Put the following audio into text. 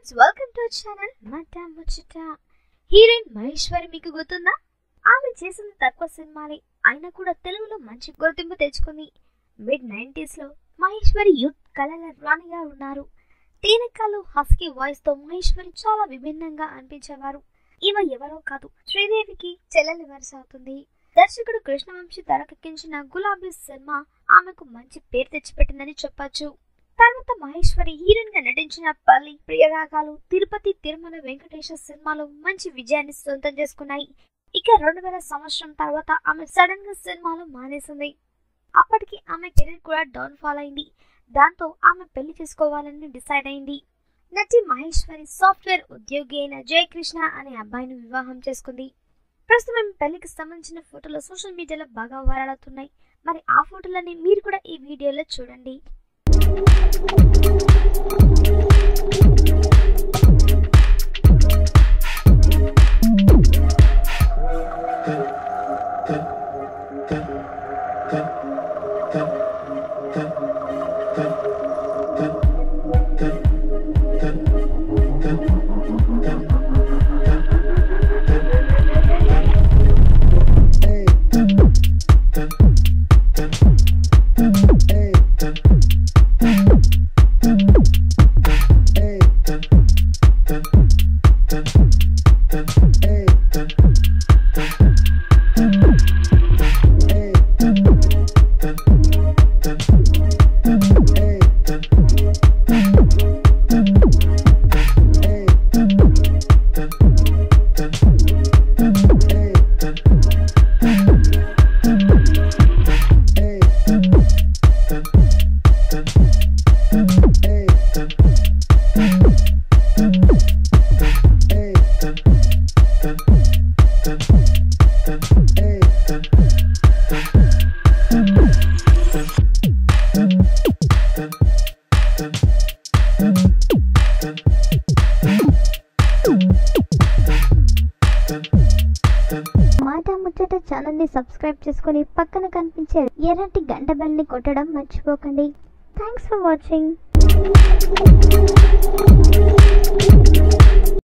friends welcome to channel మాట ముచ్చట heroine Maheshwari మీకు గుర్తుందా ఆమె చేసిన తక్కువ సినిమాలే అయినా కూడా తెలుగులో మంచి గుర్తింపు తెచ్చుకుంది మిడ్ నైంటీస్ లో మహేశ్వరి యూత్ కళల రాణిగా ఉన్నారు తేనెకాలు హస్కీ వాయిస్ తో మహేశ్వరి చాలా విభిన్నంగా అనిపించేవారు ఈమె ఎవరో కాదు శ్రీదేవికి చెల్లెలి వరుస అవుతుంది దర్శకుడు కృష్ణవంశీ తెరకెక్కించిన గులాబీ సినిమా ఆమెకు మంచి పేరు తెచ్చిపెట్టిందని చెప్పొచ్చు తర్వాత మహేశ్వరి హీరోయిన్ గా నటించిన పల్లి ప్రియరాగాలు తిరుపతి తిరుమల వెంకటేశ సినిమాలు మంచి విజయాన్ని సొంతం చేసుకున్నాయి ఇక రెండు వేల సంవత్సరం తర్వాత ఆమె సడన్ గా సినిమాలు మానేసింది అప్పటికి ఆమె కెరీర్ కూడా డౌన్ ఫాల్ అయింది దాంతో ఆమె పెళ్లి చేసుకోవాలని డిసైడ్ అయింది నటి మహేశ్వరి సాఫ్ట్వేర్ ఉద్యోగి అయిన జయకృష్ణ అనే అబ్బాయిని వివాహం చేసుకుంది ప్రస్తుతం పెళ్లికి సంబంధించిన ఫోటోలు సోషల్ మీడియాలో బాగా వైరల్ అవుతున్నాయి మరి ఆ ఫోటోలని మీరు కూడా ఈ వీడియోలో చూడండి మాట ముచ్చట ఛానల్ ని సబ్స్క్రైబ్ చేసుకొని పక్కన కనిపించే ఎర్రటి గంట బెల్ ని కొట్టడం మర్చిపోకండి థ్యాంక్స్ ఫర్ వాచింగ్